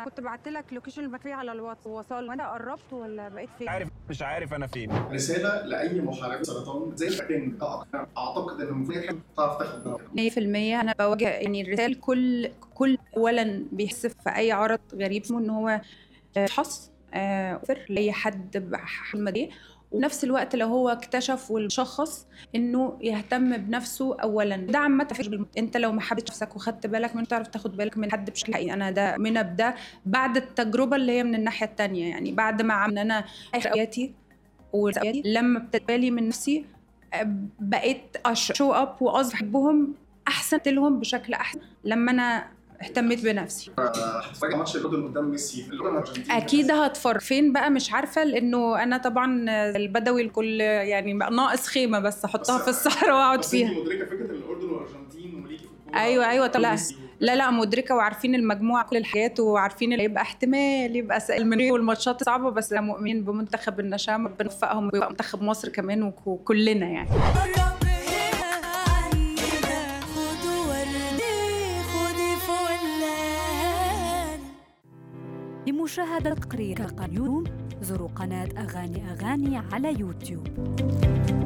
كنت بعت لك لوكيشن المكفي على الواتس وصل وانا قربت ولا بقيت فين عارف مش عارف انا فين رساله لاي محارب سرطان زي الحين اعتقد ان المفروض إحنا تعرف تاخد بالك 100% انا بواجه يعني الرسائل كل كل اولا بيحس في اي عرض غريب اسمه ان هو آه، فحص آه، لاي حد بحلمه دي ونفس الوقت لو هو اكتشف والشخص انه يهتم بنفسه اولا ده عامه فيش بالم- انت لو ما حبيتش نفسك وخدت بالك من تعرف تاخد بالك من حد بشكل حقيقي انا ده من بده بعد التجربه اللي هي من الناحيه التانية يعني بعد ما عم انا حياتي وسألاتي لما ابتدالي من نفسي آه، بقيت شو اب واظهر بحبهم احسن لهم بشكل احسن لما انا اهتميت بنفسي هتتفرج على ماتش الاردن قدام ميسي في الاردن الارجنتين اكيد هتفرج فين بقى مش عارفه لانه انا طبعا البدوي الكل يعني بقى ناقص خيمه بس احطها بس- في الصحراء واقعد بس فيها انت مدركه فكره ان الاردن والارجنتين وليكي في الكوره أيوة، أيوة، طب لا. ميسي و- لا لا مدركه وعارفين المجموعه كل الحاجات وعارفين اللي يبقى احتمال يبقى سائل من والماتشات صعبه بس أنا مؤمنين بمنتخب النشام ربنا يوفقهم ويبقى منتخب مصر كمان وك- وكلنا يعني قرب هنا عنينا خدوا وردي خدي فلان لمشاهدة تقرير كقنيوم زوروا قناة أغاني أغاني على يوتيوب